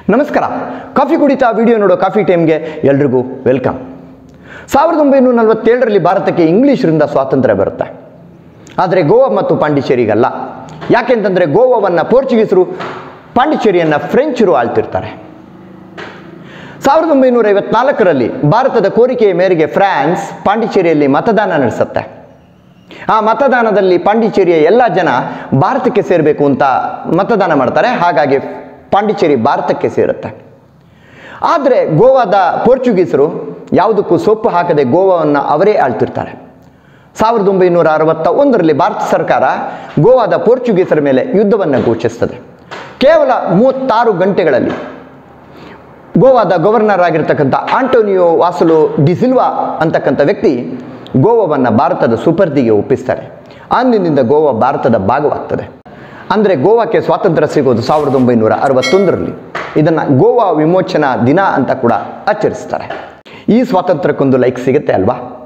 ನಮಸ್ಕಾರ ಕಾಫಿ ಕುಡಿತಾ ವಿಡಿಯೋ ನೋಡೋ ಕಾಫಿ ಟೈಮ್ಗೆ ಎಲ್ರಿಗೂ ವೆಲ್ಕಮ್ ಸಾವಿರದ ಒಂಬೈನೂರ ನಲವತ್ತೇಳರಲ್ಲಿ ಭಾರತಕ್ಕೆ ಇಂಗ್ಲೀಷರಿಂದ ಸ್ವಾತಂತ್ರ್ಯ ಬರುತ್ತೆ ಆದರೆ ಗೋವಾ ಮತ್ತು ಪಾಂಡಿಚೇರಿಗಲ್ಲ ಯಾಕೆಂತಂದರೆ ಗೋವಾವನ್ನು ಪೋರ್ಚುಗೀಸರು ಪಾಂಡಿಚೇರಿಯನ್ನು ಫ್ರೆಂಚರು ಆಳ್ತಿರ್ತಾರೆ ಸಾವಿರದ ಒಂಬೈನೂರ ಐವತ್ನಾಲ್ಕರಲ್ಲಿ ಭಾರತದ ಕೋರಿಕೆಯ ಮೇರೆಗೆ ಫ್ರಾನ್ಸ್ ಪಾಂಡಿಚೇರಿಯಲ್ಲಿ ಮತದಾನ ನಡೆಸುತ್ತೆ ಆ ಮತದಾನದಲ್ಲಿ ಪಾಂಡಿಚೇರಿಯ ಎಲ್ಲ ಜನ ಭಾರತಕ್ಕೆ ಸೇರಬೇಕು ಅಂತ ಮತದಾನ ಮಾಡ್ತಾರೆ ಹಾಗಾಗಿ ಪಾಂಡಿಚೇರಿ ಭಾರತಕ್ಕೆ ಸೇರುತ್ತೆ ಆದರೆ ಗೋವಾದ ಪೋರ್ಚುಗೀಸರು ಯಾವುದಕ್ಕೂ ಸೊಪ್ಪು ಹಾಕದೆ ಗೋವಾವನ್ನು ಅವರೇ ಆಳ್ತಿರ್ತಾರೆ ಸಾವಿರದ ಒಂಬೈನೂರ ಅರವತ್ತ ಒಂದರಲ್ಲಿ ಭಾರತ ಸರ್ಕಾರ ಗೋವಾದ ಪೋರ್ಚುಗೀಸರ ಮೇಲೆ ಯುದ್ಧವನ್ನು ಘೋಷಿಸ್ತದೆ ಕೇವಲ ಮೂವತ್ತಾರು ಗಂಟೆಗಳಲ್ಲಿ ಗೋವಾದ ಗವರ್ನರ್ ಆಗಿರ್ತಕ್ಕಂಥ ಆಂಟೋನಿಯೋ ವಾಸಲು ಡಿಸಿಲ್ವಾ ಅಂತಕ್ಕಂಥ ವ್ಯಕ್ತಿ ಗೋವಾವನ್ನು ಭಾರತದ ಸುಪರ್ದಿಗೆ ಒಪ್ಪಿಸ್ತಾರೆ ಅಂದಿನಿಂದ ಗೋವಾ ಭಾರತದ ಭಾಗವಾಗ್ತದೆ ಅಂದರೆ ಗೋವಾಕ್ಕೆ ಸ್ವಾತಂತ್ರ್ಯ ಸಿಗೋದು ಸಾವಿರದ ಒಂಬೈನೂರ ಅರವತ್ತೊಂದರಲ್ಲಿ ಇದನ್ನು ಗೋವಾ ವಿಮೋಚನಾ ದಿನ ಅಂತ ಕೂಡ ಆಚರಿಸ್ತಾರೆ ಈ ಸ್ವಾತಂತ್ರ್ಯಕ್ಕೊಂದು ಲೈಕ್ ಸಿಗುತ್ತೆ ಅಲ್ವಾ